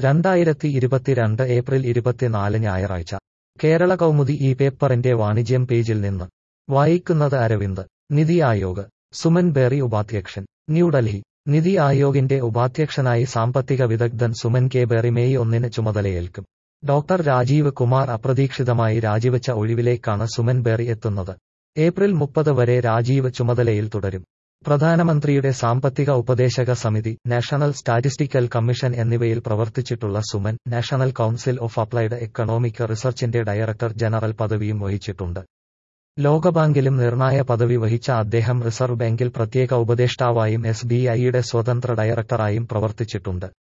രണ്ടായിരത്തി ഇരുപത്തിരണ്ട് ഏപ്രിൽ ഇരുപത്തിനാല് ഞായറാഴ്ച കേരള കൗമുദി ഈ പേപ്പറിന്റെ വാണിജ്യം പേജിൽ നിന്ന് വായിക്കുന്നത് അരവിന്ദ് നിതി ആയോഗ് സുമൻ ബേറി ഉപാധ്യക്ഷൻ ന്യൂഡൽഹി നിതി ആയോഗിന്റെ ഉപാധ്യക്ഷനായി സാമ്പത്തിക വിദഗ്ധൻ സുമൻ കെ ബേറി മെയ് ഒന്നിന് ചുമതലയേൽക്കും ഡോക്ടർ രാജീവ് കുമാർ അപ്രതീക്ഷിതമായി രാജിവെച്ച ഒഴിവിലേക്കാണ് സുമൻ ബേറി എത്തുന്നത് ഏപ്രിൽ മുപ്പത് വരെ രാജീവ് ചുമതലയിൽ തുടരും പ്രധാനമന്ത്രിയുടെ സാമ്പത്തിക ഉപദേശക സമിതി നാഷണൽ സ്റ്റാറ്റിസ്റ്റിക്കൽ കമ്മീഷൻ എന്നിവയിൽ പ്രവർത്തിച്ചിട്ടുള്ള Suman national council of applied economic റിസർച്ചിന്റെ ഡയറക്ടർ ജനറൽ പദവിയും വഹിച്ചിട്ടുണ്ട് ലോകബാങ്കിലും നിർണായ പദവി വഹിച്ച അദ്ദേഹം റിസർവ് ബാങ്കിൽ പ്രത്യേക ഉപദേഷ്ടാവായും എസ് ബി ഐയുടെ സ്വതന്ത്ര ഡയറക്ടറായും പ്രവർത്തിച്ചിട്ടുണ്ട്